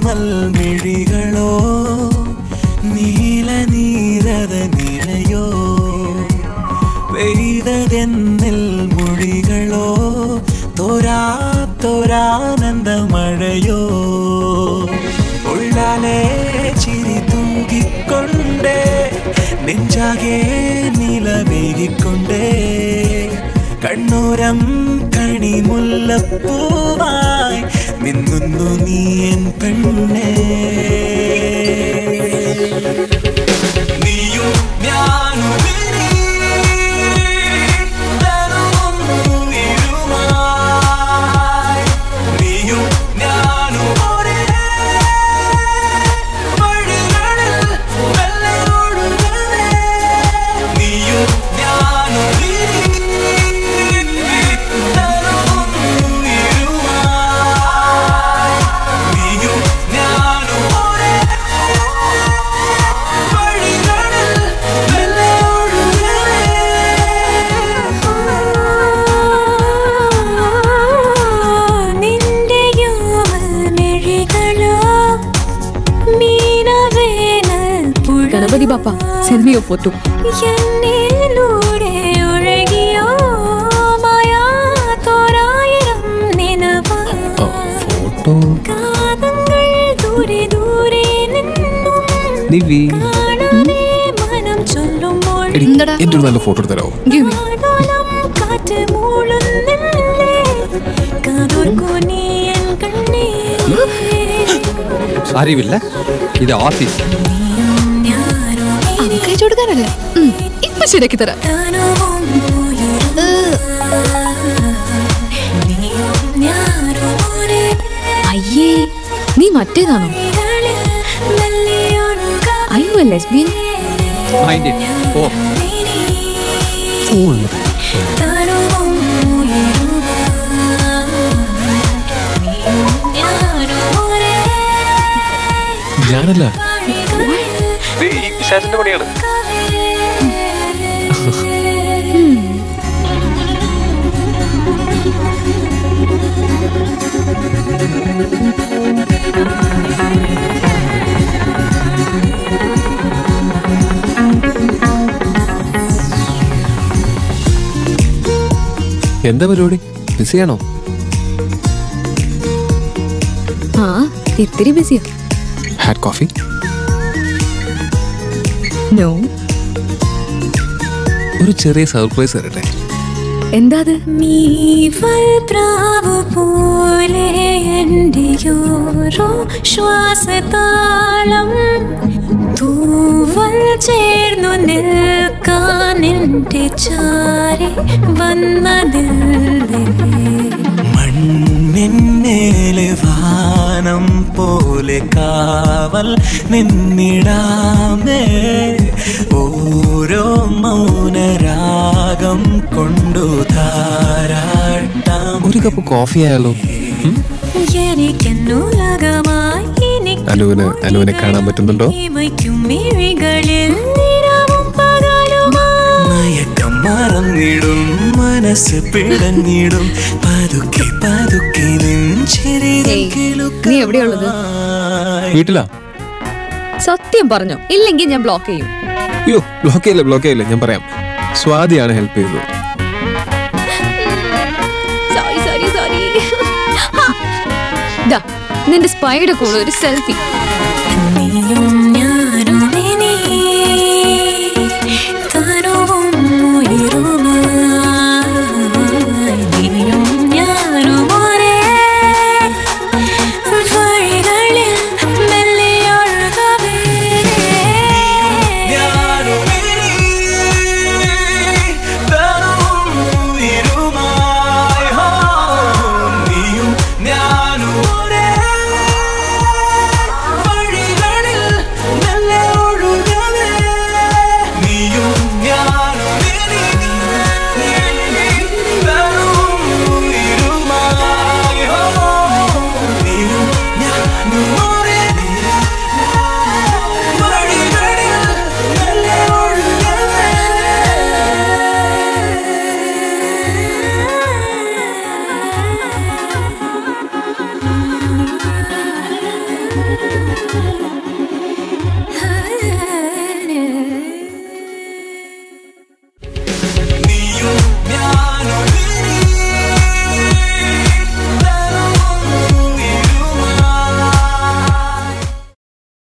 ഓമൽ മിഴികളോ നീല നീരത നിലയോ പെയ്തതെന്നിൽ മൊഴികളോ തോരാ തോരാനന്ദ മഴയോ ഉള്ളാലെ ചിരി തൂകിക്കൊണ്ടേ നെഞ്ചാകെ നിലവേകിക്കൊണ്ടേ കണ്ണൂരം കണിമുല്ലപ്പൂവായി മിന്നുന്നു നീ എൻ പെണ്ണേ നീയും ഞാനും ഇനി തനുവും ഇരുമായി. നീയും ഞാനും ഒരേ വഴികളിൽ മെല്ലെ ഒഴുകവേ. നീയും ഞാനും ഇനി തനുവും ഇരുമായി. നീയും ഞാനും ഒരേ വഴികളിൽ മെല്ലെ നിന്റെ യോമൽമിഴികളോ മീനവേനൽ പുഴ ഗണപതി ബാപ്പ സെൽമിയോ ഫോട്ടോ എന്നിലൂടെ ഒഴുകിയോ മായാത്തോരായിരം നിനവ് ഫോട്ടോ കാതങ്ങൾ ദൂരെ ദൂരെ നിന്നും നീ വീ കാണാതെ മനം ചൊല്ലുമ്പോൾ എടി, എന്താടാ? എൻ്റെ ഒരു നല്ല ഫോട്ടോ എടുത്തരാവോ Give me. കാതോളം കാറ്റ് മൂളുന്നില്ലേ കാതോർക്കു നീ എൻ കണ്ണേ അറിവില്ല ഇത് ഓഫീസ് ഞാനോ കഴിച്ചു കൊടുക്കാനല്ല ഉം, ഇപ്പൊ ശരിയാക്കി തരാം താനവും ഉയരും നീയും ഞാനും ഒരേ അയ്യേ നീ മറ്റേതാണോ വഴികളിൽ മെല്ലെ ഒഴുകാം. ഐ യു ലെസ്ബിയൻ മൈൻഡ് ഓ താനവും ഉയരും നീയും ഞാനും ഒരേ ഞാനല്ല വഴികളിൽ പണിയാണ് എന്താ പരിപാടി ബിസിയാണോ ആ ഇത്തിരി ബിസിയാ ഹാഡ് കോഫി നോ ഒരു ചെറിയ സർപ്രൈസ് തരട്ടെ എന്താ അത് നീവൽ പ്രാവു പോലെ എന്റെയോരോ ശ്വാസതാളം തൂവൽ ചേർന്നു നിൽക്കാൻ എന്റെ ചാരി വന്നതില്ലേ മണ്ണിന്നേലെ വാനം പോലെ കാവൽ നിന്നിടാമേ ഓരോ മൗനരാഗം കൊണ്ടു ധാരാട്ടാം ഒരു കപ്പ് കോഫി ആയാലോ ഉം? എനിക്കെന്നുലകമായി എനിക്ക് അനുവിന് അനുവിനെ കാണാൻ പറ്റുന്നുണ്ടോ ഇമയ്ക്കും മിഴികളിൽ നിറവും പകലുമായി മയക്കം മറന്നിടും മനസ്സ് പിടഞ്ഞിടും പതുക്കെ പതുക്കെ നെഞ്ചിരി ഏയ്, നീ എവിടെയുള്ളത്? വീട്ടിലാ സത്യം പറഞ്ഞോ ഇല്ലെങ്കിൽ ഞാൻ ബ്ലോക്ക് ചെയ്യും അയ്യോ ബ്ലോക്ക് ചെയ്യില്ല ബ്ലോക്ക് ചെയ്യില്ല ഞാൻ പറയാം സ്വാതിയാണ് ഹെൽപ്പ് ചെയ്തത് സോറി സോറി സോറി നിന്റെ സ്പൈയുടെ കൂടെ ഒരു സെൽഫി